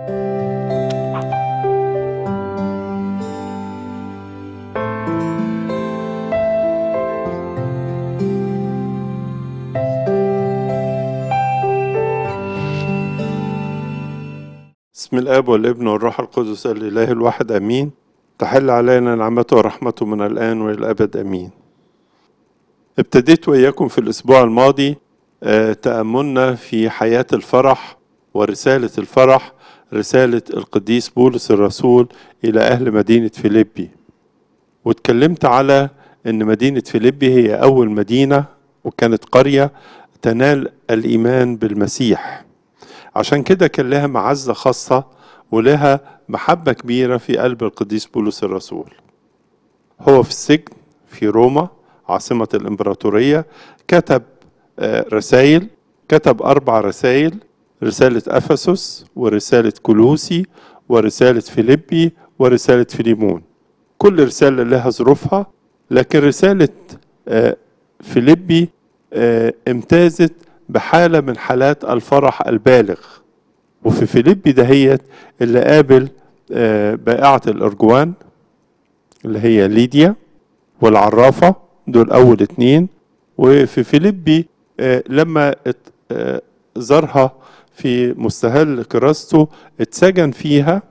بسم الاب والابن والروح القدس الاله الواحد امين تحل علينا نعمته ورحمته من الان والى الابد امين ابتديت واياكم في الاسبوع الماضي آه، تاملنا في حياه الفرح ورساله الفرح رساله القديس بولس الرسول الى اهل مدينه فيليبي واتكلمت على ان مدينه فيليبي هي اول مدينه وكانت قريه تنال الايمان بالمسيح عشان كده كان لها معزة خاصة ولها محبة كبيرة في قلب القديس بولس الرسول هو في السجن في روما عاصمة الإمبراطورية كتب رسائل كتب أربع رسائل رسالة أفسس ورسالة كلوسي ورسالة فيليبي ورسالة فيليمون كل رسالة لها ظروفها لكن رسالة آه، فيليبي آه، امتازت بحالة من حالات الفرح البالغ وفي فيليبي دهيت اللي قابل آه، بائعة الأرجوان اللي هي ليديا والعرافة دول أول اتنين وفي فيليبي آه، لما ات- آه، زارها في مستهل كراسته اتسجن فيها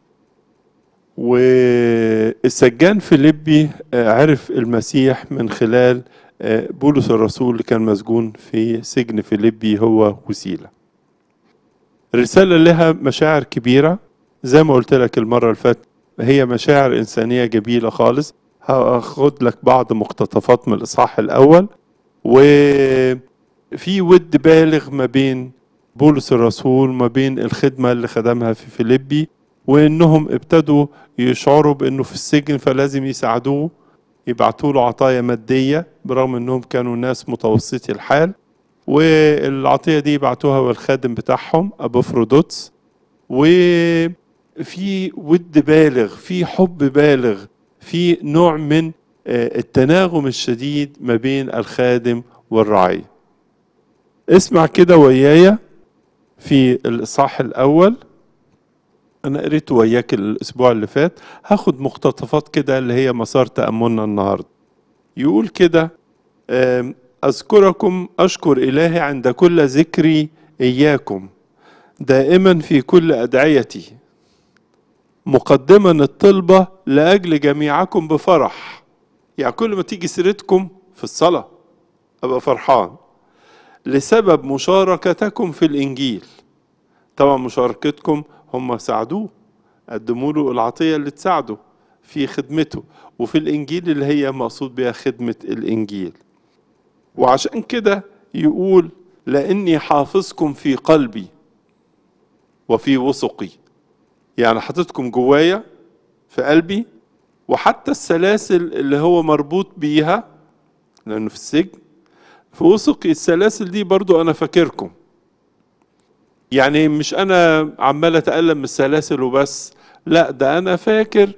والسجان فيليبي آه، عرف المسيح من خلال آه، بولس الرسول اللي كان مسجون في سجن فيليبي هو وسيلة رسالة لها مشاعر كبيرة زي ما قلت لك المرة اللي فاتت هي مشاعر إنسانية جميلة خالص هاخد لك بعض مقتطفات من الإصحاح الأول وفي ود بالغ ما بين بولس الرسول ما بين الخدمة اللي خدمها في فيليبي وإنهم ابتدوا يشعروا بإنه في السجن فلازم يساعدوه يبعتوا له عطايا مادية برغم إنهم كانوا ناس متوسطي الحال والعطية دي يبعتوها والخادم بتاعهم أبوفرودوتس وفي ود بالغ في حب بالغ في نوع من آه، التناغم الشديد ما بين الخادم والرعية اسمع كده ويايا في الإصحاح الأول أنا قريت وياك الأسبوع اللي فات هاخد مقتطفات كده اللي هي مسار تأملنا النهاردة يقول كده آم، أذكركم أشكر إلهي عند كل ذكري إياكم دائما في كل أدعيتي مقدما الطلبة لأجل جميعكم بفرح يعني كل ما تيجي سيرتكم في الصلاة أبقى فرحان لسبب مشاركتكم في الإنجيل طبعا مشاركتكم هم ساعدوه قدموا له العطية اللي تساعده في خدمته وفي الإنجيل اللي هي مقصود بها خدمة الإنجيل وعشان كده يقول لاني حافظكم في قلبي وفي وثقي يعني حاططكم جوايا في قلبي وحتى السلاسل اللي هو مربوط بيها لانه في السجن في وثقي السلاسل دي برضو انا فاكركم يعني مش انا عمال اتالم من السلاسل وبس لا ده انا فاكر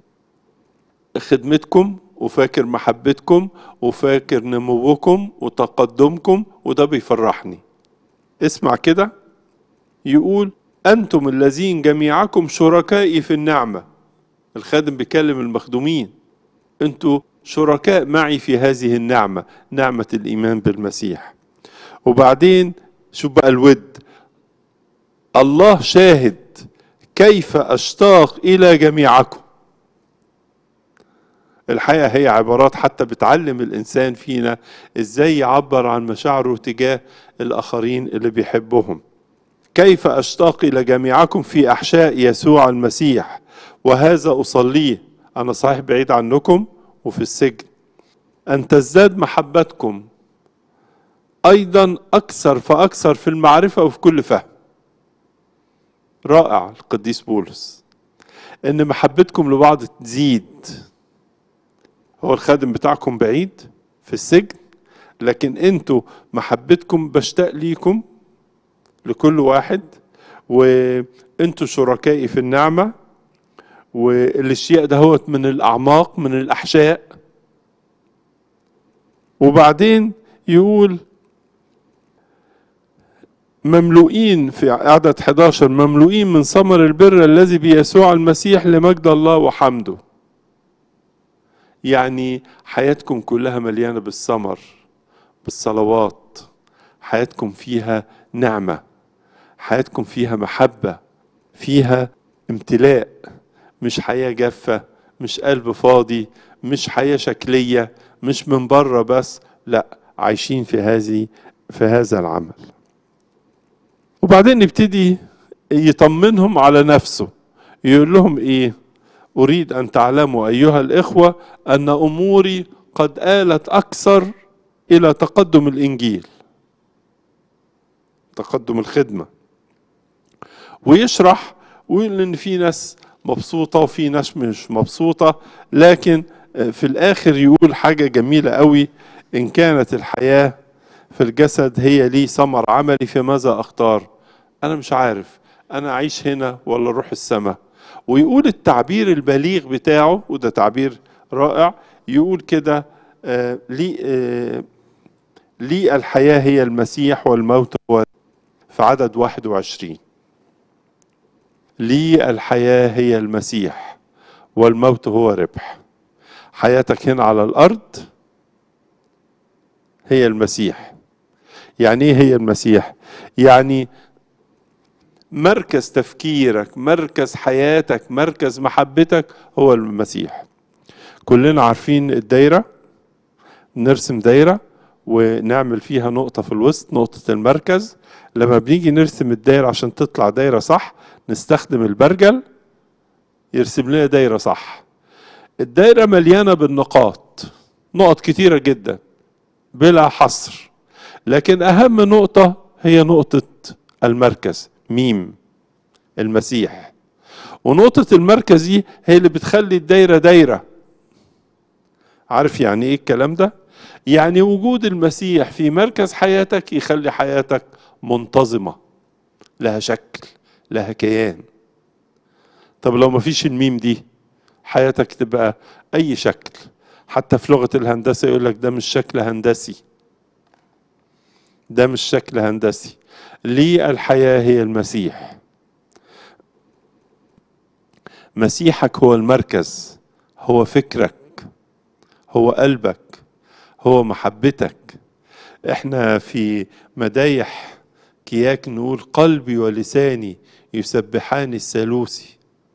خدمتكم وفاكر محبتكم وفاكر نموكم وتقدمكم وده بيفرحني اسمع كده يقول أنتم الذين جميعكم شركائي في النعمة الخادم بيكلم المخدومين أنتوا شركاء معي في هذه النعمة نعمة الإيمان بالمسيح وبعدين شوف بقى الود الله شاهد كيف أشتاق إلى جميعكم الحقيقة هي عبارات حتى بتعلم الإنسان فينا إزاي يعبر عن مشاعره تجاه الآخرين اللي بيحبهم كيف أشتاق إلى جميعكم في أحشاء يسوع المسيح وهذا أصليه أنا صحيح بعيد عنكم وفي السجن أن تزداد محبتكم أيضا أكثر فأكثر في المعرفة وفي كل فهم رائع القديس بولس إن محبتكم لبعض تزيد هو الخادم بتاعكم بعيد في السجن لكن انتوا محبتكم بشتاق ليكم لكل واحد وانتوا شركائي في النعمة والاشياء دهوت من الاعماق من الاحشاء وبعدين يقول مملوئين في عدد 11 مملوئين من ثمر البر الذي بيسوع المسيح لمجد الله وحمده يعني حياتكم كلها مليانة بالثمر بالصلوات حياتكم فيها نعمة حياتكم فيها محبة فيها امتلاء مش حياة جافة مش قلب فاضي مش حياة شكلية مش من بره بس لا عايشين في هذه في هذا العمل وبعدين نبتدي يطمنهم على نفسه يقول لهم ايه اريد ان تعلموا ايها الاخوه ان اموري قد آلت اكثر الى تقدم الانجيل تقدم الخدمه ويشرح ويقول ان في ناس مبسوطه وفي ناس مش مبسوطه لكن في الاخر يقول حاجه جميله قوي ان كانت الحياه في الجسد هي لي ثمر عملي فماذا اختار انا مش عارف انا اعيش هنا ولا اروح السماء ويقول التعبير البليغ بتاعه وده تعبير رائع يقول كده آه لي آه لي الحياة هي المسيح والموت هو في عدد 21 لي الحياة هي المسيح والموت هو ربح حياتك هنا على الأرض هي المسيح يعني ايه هي المسيح يعني مركز تفكيرك مركز حياتك مركز محبتك هو المسيح كلنا عارفين الدايرة نرسم دايرة ونعمل فيها نقطة في الوسط نقطة المركز لما بنيجي نرسم الدايرة عشان تطلع دايرة صح نستخدم البرجل يرسم لنا دايرة صح الدايرة مليانة بالنقاط نقط كتيرة جدا بلا حصر لكن أهم نقطة هي نقطة المركز ميم المسيح ونقطة المركز دي هي اللي بتخلي الدايرة دايرة عارف يعني ايه الكلام ده؟ يعني وجود المسيح في مركز حياتك يخلي حياتك منتظمة لها شكل لها كيان طب لو ما فيش الميم دي حياتك تبقى أي شكل حتى في لغة الهندسة يقول لك ده مش شكل هندسي ده مش شكل هندسي لي الحياة هي المسيح مسيحك هو المركز هو فكرك هو قلبك هو محبتك احنا في مدايح كياك نقول قلبي ولساني يسبحان الثالوثي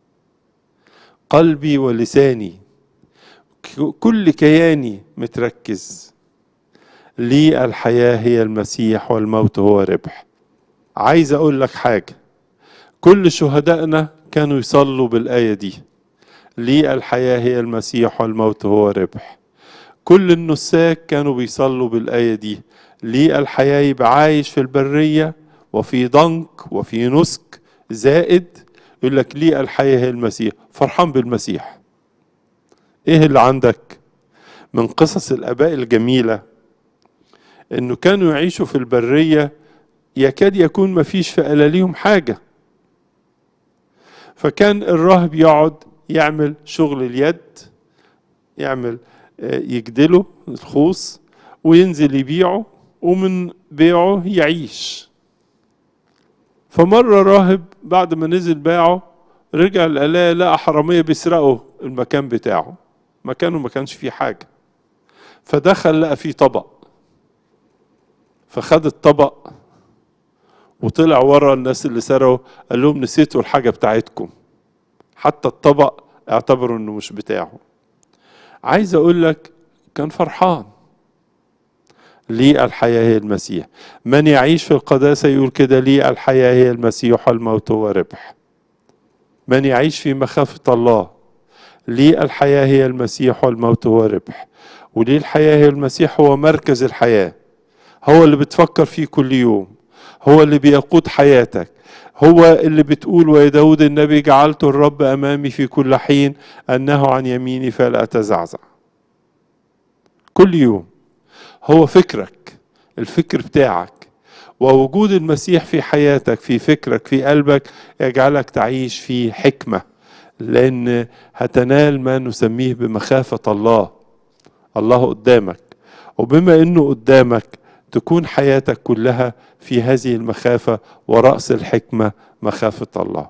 قلبي ولساني كل كياني متركز لي الحياة هي المسيح والموت هو ربح عايز اقول لك حاجة كل شهدائنا كانوا يصلوا بالآية دي لي الحياة هي المسيح والموت هو ربح كل النساك كانوا بيصلوا بالآية دي لي الحياة يبقى عايش في البرية وفي ضنك وفي نسك زائد يقول لك لي الحياة هي المسيح فرحان بالمسيح ايه اللي عندك من قصص الآباء الجميلة انه كانوا يعيشوا في البرية يكاد يكون ما فيش في ألاليهم حاجة فكان الراهب يقعد يعمل شغل اليد يعمل يجدله الخوص وينزل يبيعه ومن بيعه يعيش فمرة راهب بعد ما نزل باعه رجع الآلية لقى حرامية بيسرقوا المكان بتاعه مكانه ما كانش فيه حاجة فدخل لقى فيه طبق فخد الطبق وطلع ورا الناس اللي سرقوا قال لهم نسيتوا الحاجة بتاعتكم حتى الطبق اعتبروا انه مش بتاعه عايز اقول لك كان فرحان لي الحياة هي المسيح من يعيش في القداسة يقول كده لي الحياة هي المسيح والموت هو ربح من يعيش في مخافة الله لي الحياة هي المسيح والموت هو ربح وليه الحياة هي المسيح هو مركز الحياة هو اللي بتفكر فيه كل يوم هو اللي بيقود حياتك هو اللي بتقول ويا داود النبي جعلت الرب أمامي في كل حين أنه عن يميني فلا أتزعزع كل يوم هو فكرك الفكر بتاعك ووجود المسيح في حياتك في فكرك في قلبك يجعلك تعيش في حكمة لأن هتنال ما نسميه بمخافة الله الله قدامك وبما أنه قدامك تكون حياتك كلها في هذه المخافة ورأس الحكمة مخافة الله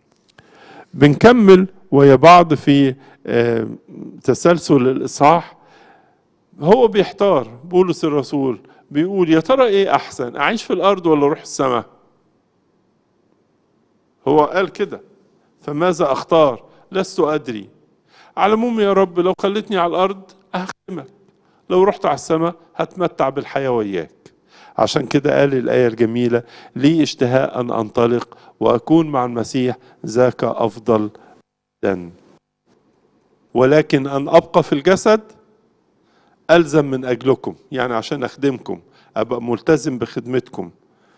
بنكمل ويا بعض في آه، تسلسل الإصحاح هو بيحتار بولس الرسول بيقول يا ترى ايه احسن اعيش في الارض ولا اروح السماء هو قال كده فماذا اختار لست ادري على العموم يا رب لو خلتني على الارض هخدمك لو رحت على السماء هتمتع بالحياه وياك عشان كده قال الآية الجميلة لي اشتهاء أن أنطلق وأكون مع المسيح ذاك أفضل جدا ولكن أن أبقى في الجسد ألزم من أجلكم يعني عشان أخدمكم أبقى ملتزم بخدمتكم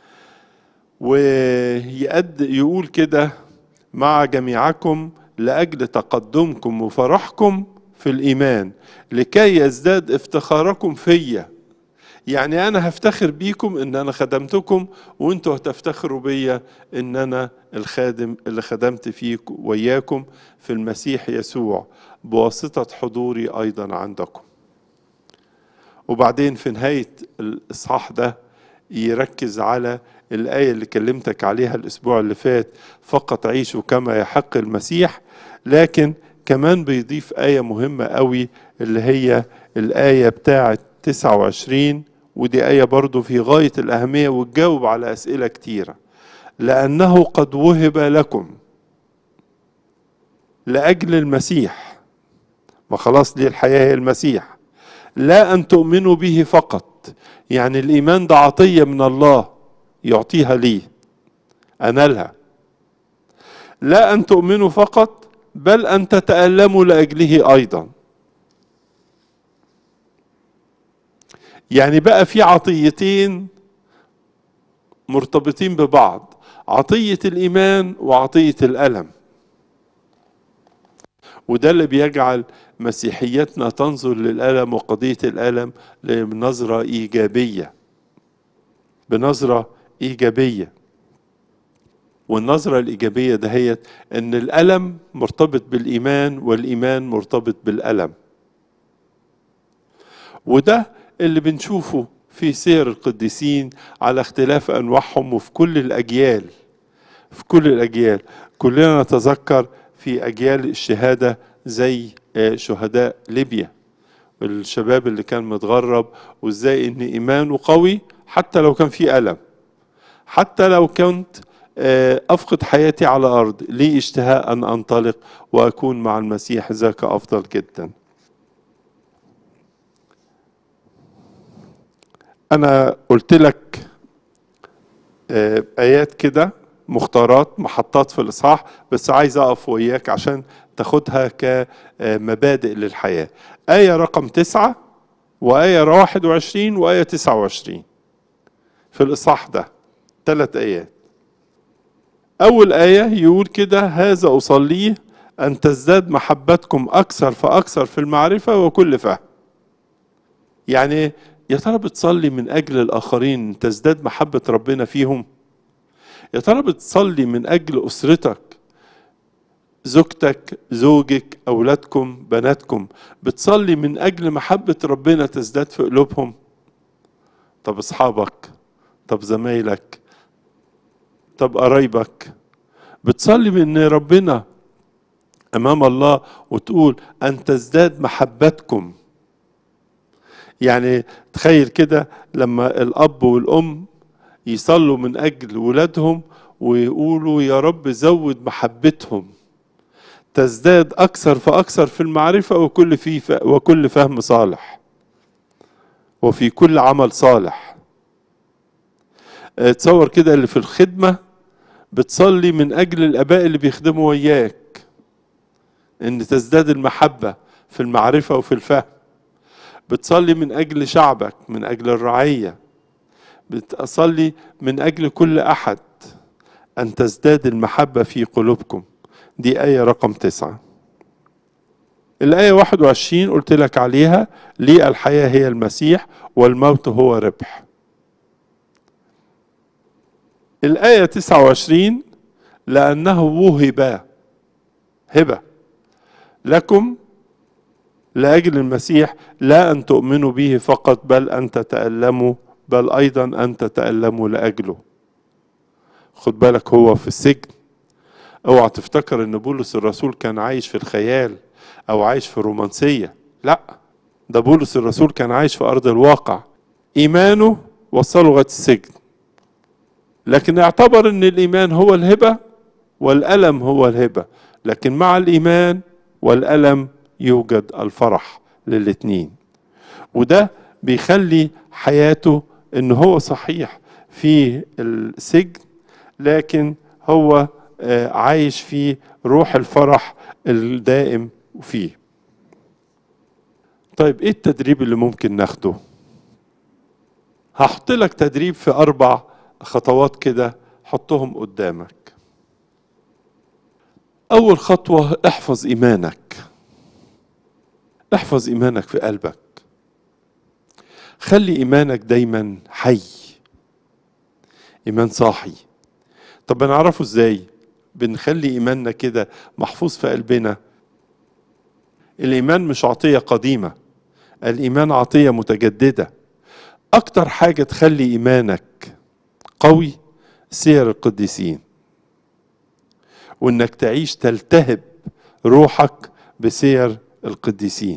ويقد يقول كده مع جميعكم لأجل تقدمكم وفرحكم في الإيمان لكي يزداد افتخاركم فيا يعني أنا هفتخر بيكم إن أنا خدمتكم وأنتوا هتفتخروا بيا إن أنا الخادم اللي خدمت فيك وياكم في المسيح يسوع بواسطة حضوري أيضا عندكم وبعدين في نهاية الإصحاح ده يركز على الآية اللي كلمتك عليها الأسبوع اللي فات فقط عيشوا كما يحق المسيح لكن كمان بيضيف آية مهمة قوي اللي هي الآية بتاعة 29 ودي آية برضو في غاية الأهمية وتجاوب على أسئلة كتيرة لأنه قد وهب لكم لأجل المسيح ما خلاص دي الحياة هي المسيح لا أن تؤمنوا به فقط يعني الإيمان ده عطية من الله يعطيها لي أنالها لا أن تؤمنوا فقط بل أن تتألموا لأجله أيضا يعني بقى في عطيتين مرتبطين ببعض عطية الإيمان وعطية الألم وده اللي بيجعل مسيحيتنا تنظر للألم وقضية الألم بنظرة إيجابية بنظرة إيجابية والنظرة الإيجابية دهيت إن الألم مرتبط بالإيمان والإيمان مرتبط بالألم وده اللي بنشوفه في سير القديسين على اختلاف أنواعهم وفي كل الأجيال في كل الأجيال كلنا نتذكر في أجيال الشهادة زي شهداء ليبيا الشباب اللي كان متغرب وازاي ان ايمانه قوي حتى لو كان في الم حتى لو كنت افقد حياتي على الارض لي اشتهاء ان انطلق واكون مع المسيح ذاك افضل جدا انا قلت لك ايات كده مختارات محطات في الاصحاح بس عايز اقف وياك عشان تاخدها كمبادئ للحياة آية رقم تسعة وآية واحد وعشرين وآية تسعة وعشرين في الإصحاح ده ثلاث آيات أول آية يقول كده هذا أصليه أن تزداد محبتكم أكثر فأكثر في المعرفة وكل فهم يعني يا ترى بتصلي من أجل الآخرين تزداد محبة ربنا فيهم يا ترى بتصلي من أجل أسرتك زوجتك زوجك أولادكم بناتكم بتصلي من أجل محبة ربنا تزداد في قلوبهم طب أصحابك طب زمايلك طب قرايبك بتصلي من ربنا أمام الله وتقول أن تزداد محبتكم يعني تخيل كده لما الأب والأم يصلوا من أجل ولادهم ويقولوا يا رب زود محبتهم تزداد أكثر فأكثر في المعرفة وكل في وكل فهم صالح وفي كل عمل صالح تصور كده اللي في الخدمة بتصلي من أجل الآباء اللي بيخدموا وياك إن تزداد المحبة في المعرفة وفي الفهم بتصلي من أجل شعبك من أجل الرعية بتصلي من أجل كل أحد أن تزداد المحبة في قلوبكم دي آية رقم تسعة الآية 21 قلت لك عليها لي الحياة هي المسيح والموت هو ربح الآية 29 لأنه وهب هبة لكم لأجل المسيح لا أن تؤمنوا به فقط بل أن تتألموا بل أيضا أنت تألموا لأجله خد بالك هو في السجن اوعى تفتكر ان بولس الرسول كان عايش في الخيال او عايش في الرومانسية لا ده بولس الرسول كان عايش في ارض الواقع ايمانه وصله لغاية السجن لكن اعتبر ان الايمان هو الهبة والالم هو الهبة لكن مع الايمان والالم يوجد الفرح للاتنين وده بيخلي حياته ان هو صحيح في السجن لكن هو عايش في روح الفرح الدائم فيه طيب ايه التدريب اللي ممكن ناخده هحط لك تدريب في اربع خطوات كده حطهم قدامك اول خطوه احفظ ايمانك احفظ ايمانك في قلبك خلي ايمانك دايما حي ايمان صاحي طب بنعرفه ازاي بنخلي ايماننا كده محفوظ في قلبنا الايمان مش عطيه قديمه الايمان عطيه متجدده اكتر حاجه تخلي ايمانك قوي سير القديسين وانك تعيش تلتهب روحك بسير القديسين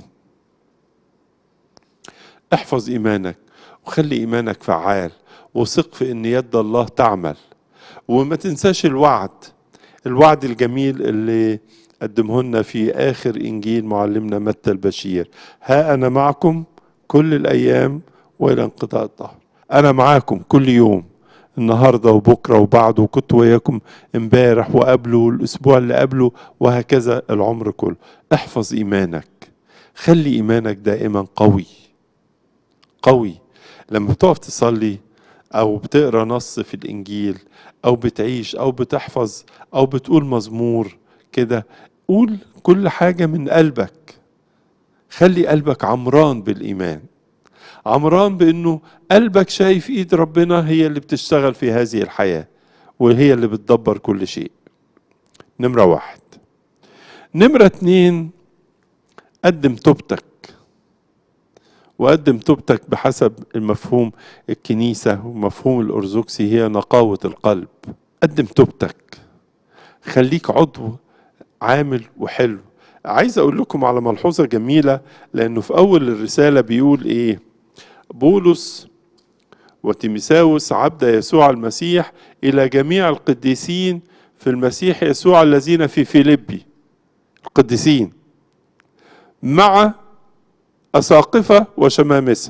احفظ ايمانك وخلي ايمانك فعال وثق في ان يد الله تعمل وما تنساش الوعد الوعد الجميل اللي قدمه لنا في اخر انجيل معلمنا متى البشير ها انا معكم كل الايام والى انقضاء الظهر انا معاكم كل يوم النهارده وبكره وبعده وكنت وياكم امبارح وقبله والاسبوع اللي قبله وهكذا العمر كله احفظ ايمانك خلي ايمانك دائما قوي قوي لما بتقف تصلي او بتقرا نص في الانجيل او بتعيش او بتحفظ او بتقول مزمور كده قول كل حاجه من قلبك خلي قلبك عمران بالايمان عمران بانه قلبك شايف ايد ربنا هي اللي بتشتغل في هذه الحياه وهي اللي بتدبر كل شيء نمره واحد نمره اتنين قدم توبتك وقدم توبتك بحسب المفهوم الكنيسة ومفهوم الأرثوذكسي هي نقاوة القلب قدم توبتك خليك عضو عامل وحلو عايز أقول لكم على ملحوظة جميلة لأنه في أول الرسالة بيقول إيه بولس وتيمساوس عبد يسوع المسيح إلى جميع القديسين في المسيح يسوع الذين في فيليبي القديسين مع أساقفة وشمامسة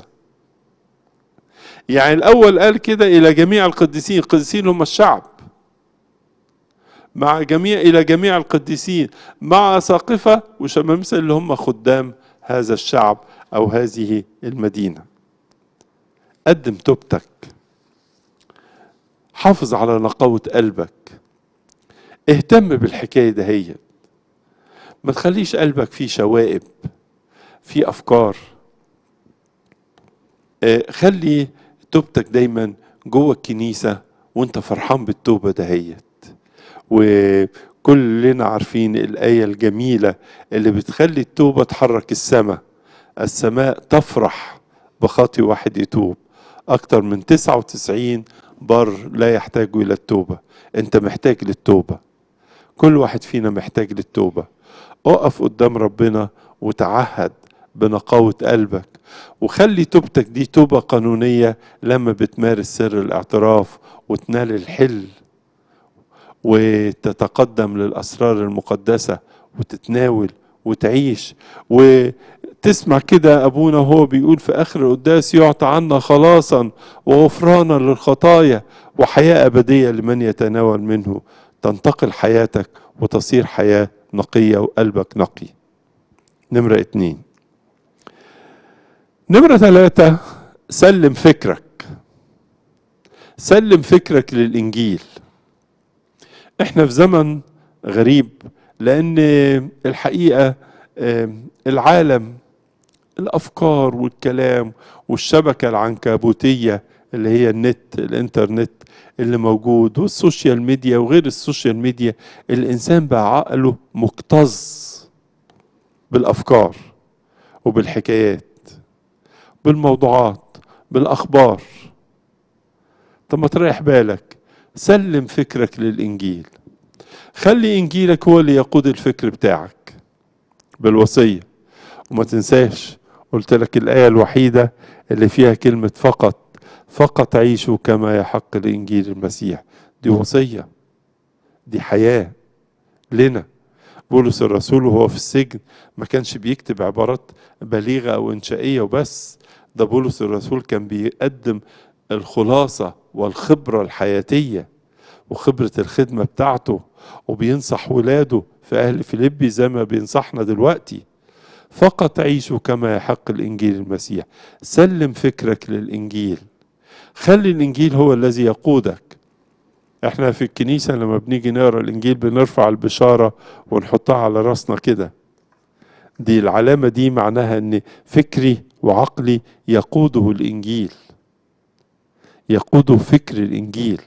يعني الأول قال كده إلى جميع القديسين القديسين هم الشعب مع جميع إلى جميع القديسين مع أساقفة وشمامسة اللي هم خدام هذا الشعب أو هذه المدينة قدم توبتك حافظ على نقاوة قلبك اهتم بالحكاية دهيت ما تخليش قلبك فيه شوائب في افكار خلي توبتك دايما جوه الكنيسه وانت فرحان بالتوبه دهيت وكلنا عارفين الايه الجميله اللي بتخلي التوبه تحرك السماء السماء تفرح بخاطي واحد يتوب اكتر من 99 بر لا يحتاج الى التوبه انت محتاج للتوبه كل واحد فينا محتاج للتوبه اقف قدام ربنا وتعهد بنقاوة قلبك وخلي توبتك دي توبة قانونية لما بتمارس سر الاعتراف وتنال الحل وتتقدم للأسرار المقدسة وتتناول وتعيش وتسمع كده أبونا هو بيقول في آخر القداس يعطى عنا خلاصا وغفرانا للخطايا وحياة أبدية لمن يتناول منه تنتقل حياتك وتصير حياة نقية وقلبك نقي نمرة اتنين نمرة ثلاثة سلم فكرك سلم فكرك للإنجيل احنا في زمن غريب لأن الحقيقة العالم الأفكار والكلام والشبكة العنكبوتية اللي هي النت الانترنت اللي موجود والسوشيال ميديا وغير السوشيال ميديا الإنسان بقى عقله مكتظ بالأفكار وبالحكايات بالموضوعات بالاخبار طب ما تريح بالك سلم فكرك للإنجيل خلي إنجيلك هو اللي يقود الفكر بتاعك بالوصية وما تنساش قلت لك الآية الوحيدة اللي فيها كلمة فقط فقط عيشوا كما يحق لإنجيل المسيح دي وصية دي حياة لنا بولس الرسول وهو في السجن ما كانش بيكتب عبارات بليغة أو إنشائية وبس ده بولس الرسول كان بيقدم الخلاصة والخبرة الحياتية وخبرة الخدمة بتاعته وبينصح ولاده في أهل فيليبي زي ما بينصحنا دلوقتي فقط عيشوا كما يحق الإنجيل المسيح سلم فكرك للإنجيل خلي الإنجيل هو الذي يقودك احنا في الكنيسة لما بنيجي نقرا الإنجيل بنرفع البشارة ونحطها على راسنا كده دي العلامة دي معناها ان فكري وعقلي يقوده الإنجيل يقوده فكر الإنجيل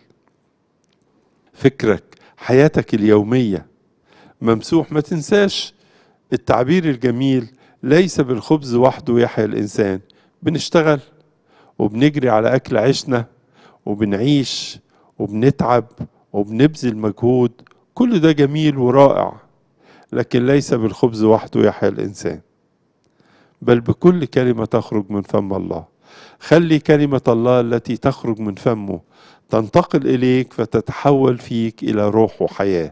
فكرك حياتك اليومية ممسوح ما تنساش التعبير الجميل ليس بالخبز وحده يحيا الإنسان بنشتغل وبنجري على أكل عيشنا وبنعيش وبنتعب وبنبذل مجهود كل ده جميل ورائع لكن ليس بالخبز وحده يحيا الإنسان بل بكل كلمة تخرج من فم الله خلي كلمة الله التي تخرج من فمه تنتقل إليك فتتحول فيك إلى روح وحياة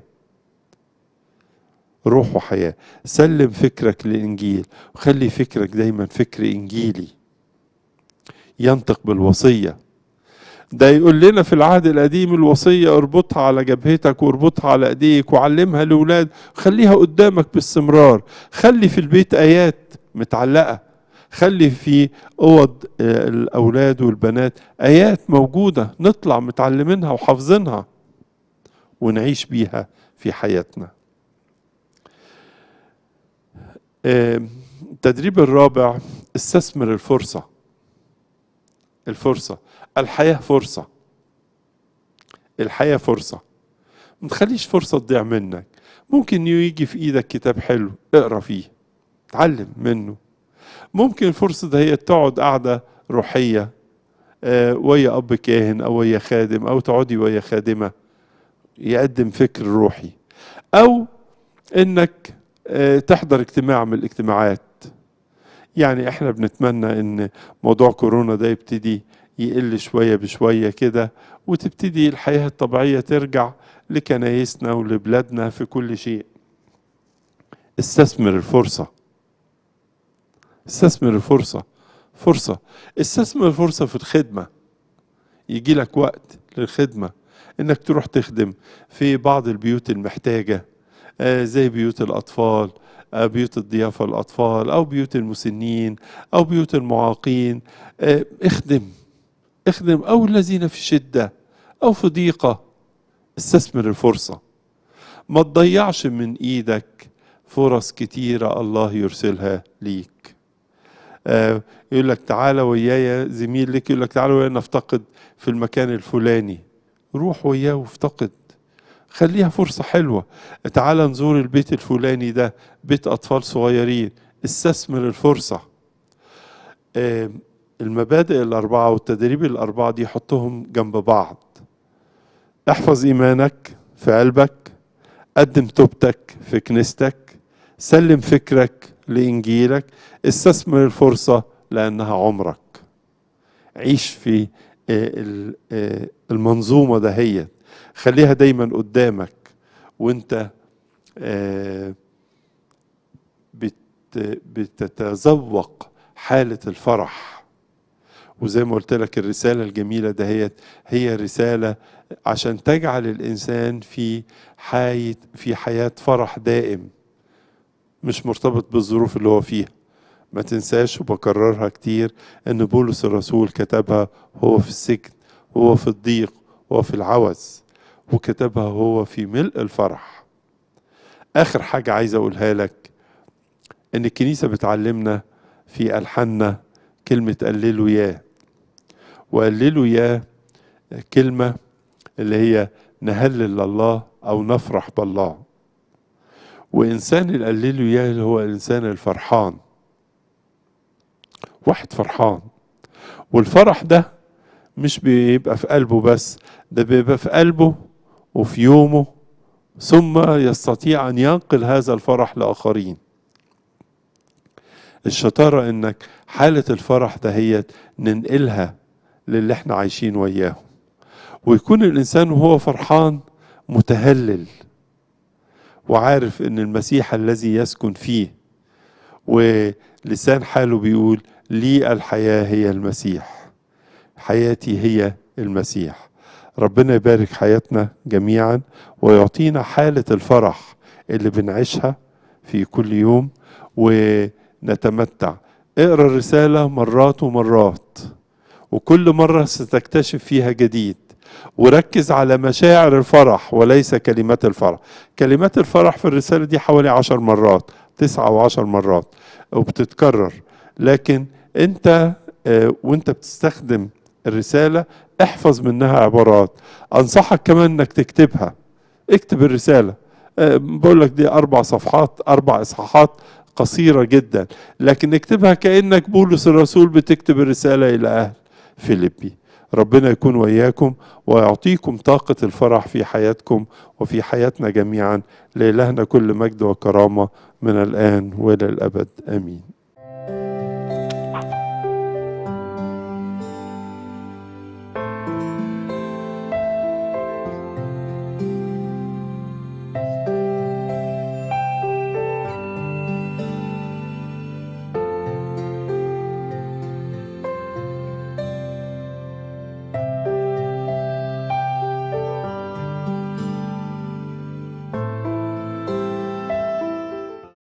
روح وحياة سلم فكرك للإنجيل وخلي فكرك دايما فكر إنجيلي ينطق بالوصية ده يقول لنا في العهد القديم الوصية اربطها على جبهتك واربطها على ايديك وعلمها لأولاد خليها قدامك باستمرار خلي في البيت آيات متعلقة خلي في أوض الأولاد والبنات آيات موجودة نطلع متعلمينها وحافظينها ونعيش بيها في حياتنا التدريب الرابع استثمر الفرصة الفرصة الحياة فرصة الحياة فرصة ما تخليش فرصة تضيع منك ممكن يجي في ايدك كتاب حلو اقرا فيه اتعلم منه ممكن الفرصة ده هي تقعد قعدة روحية آه ويا أب كاهن أو ويا خادم أو تقعدي ويا خادمة يقدم فكر روحي أو إنك آه تحضر اجتماع من الاجتماعات يعني احنا بنتمنى ان موضوع كورونا ده يبتدي يقل شوية بشوية كده وتبتدي الحياة الطبيعية ترجع لكنايسنا ولبلادنا في كل شيء استثمر الفرصة استثمر الفرصة فرصة استثمر الفرصة في الخدمة يجي لك وقت للخدمة انك تروح تخدم في بعض البيوت المحتاجة آه زي بيوت الأطفال آه بيوت الضيافة الأطفال أو بيوت المسنين أو بيوت المعاقين آه اخدم اخدم أو الذين في شدة أو في ضيقة استثمر الفرصة ما تضيعش من إيدك فرص كتيرة الله يرسلها ليك آه يقول لك تعالى ويايا زميل لك يقول لك تعالى ويايا نفتقد في المكان الفلاني روح وياه وافتقد خليها فرصة حلوة تعالى نزور البيت الفلاني ده بيت أطفال صغيرين استثمر الفرصة آه المبادئ الأربعة والتدريب الأربعة دي حطهم جنب بعض احفظ إيمانك في قلبك قدم توبتك في كنيستك سلم فكرك لإنجيلك استثمر الفرصة لأنها عمرك عيش في المنظومة دهيت خليها دايما قدامك وانت بتتذوق حالة الفرح وزي ما قلت لك الرسالة الجميلة دهيت هي رسالة عشان تجعل الإنسان في حياة في حياة فرح دائم مش مرتبط بالظروف اللي هو فيها ما تنساش وبكررها كتير ان بولس الرسول كتبها هو في السجن هو في الضيق هو في العوز وكتبها هو في ملء الفرح اخر حاجة عايز اقولها لك ان الكنيسة بتعلمنا في الحنا كلمة قللوا ياه وقللوا ياه كلمة اللي هي نهلل الله او نفرح بالله وإنسان القليل ياه هو الإنسان الفرحان واحد فرحان والفرح ده مش بيبقى في قلبه بس ده بيبقى في قلبه وفي يومه ثم يستطيع ان ينقل هذا الفرح لاخرين الشطاره انك حاله الفرح دهيت ننقلها للي احنا عايشين وياهم ويكون الانسان وهو فرحان متهلل وعارف ان المسيح الذي يسكن فيه ولسان حاله بيقول لي الحياه هي المسيح حياتي هي المسيح ربنا يبارك حياتنا جميعا ويعطينا حاله الفرح اللي بنعيشها في كل يوم ونتمتع اقرا الرساله مرات ومرات وكل مره ستكتشف فيها جديد وركز على مشاعر الفرح وليس كلمات الفرح كلمات الفرح في الرسالة دي حوالي عشر مرات تسعة أو عشر مرات وبتتكرر لكن أنت وأنت بتستخدم الرسالة احفظ منها عبارات أنصحك كمان أنك تكتبها اكتب الرسالة بقول لك دي أربع صفحات أربع إصحاحات قصيرة جدا لكن اكتبها كأنك بولس الرسول بتكتب الرسالة إلى أهل فيليبي ربنا يكون وياكم ويعطيكم طاقة الفرح في حياتكم وفي حياتنا جميعا لإلهنا كل مجد وكرامة من الآن وإلى الأبد آمين